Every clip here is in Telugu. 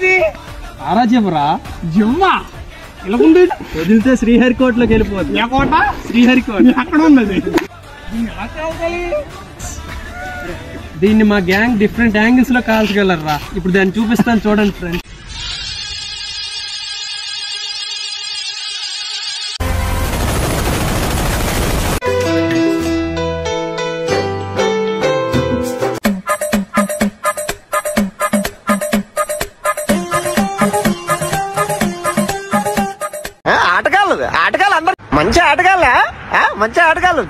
ఇది ఆరా చెప్పరా జిమ్మా ఇలా ఉంది వదిలితే శ్రీహరికోటలోకి వెళ్ళిపోతుంది ఏ కోట శ్రీహరికోట ఎక్కడ ఉన్నది దీన్ని ఎలా తేవాలి దీన్ని మా గ్యాంగ్ డిఫరెంట్ యాంగిల్స్ లో కాల్చగలరా ఇప్పుడు దాన్ని చూపిస్తాను చూడండి ఫ్రెండ్స్ ఆటగాళ్ళు ఆటగాళ్ళు అందరు మంచి ఆటగాళ్ళ మంచి ఆటగాళ్ళు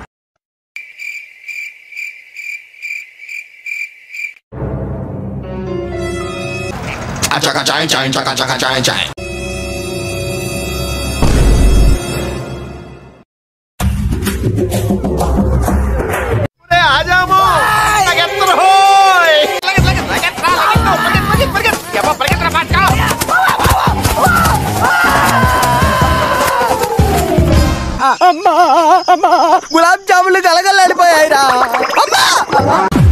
ఆజాము అమ్మా అమ్మా గులాబ్ జాములు కలగలాడిపోయాయిరా అమ్మా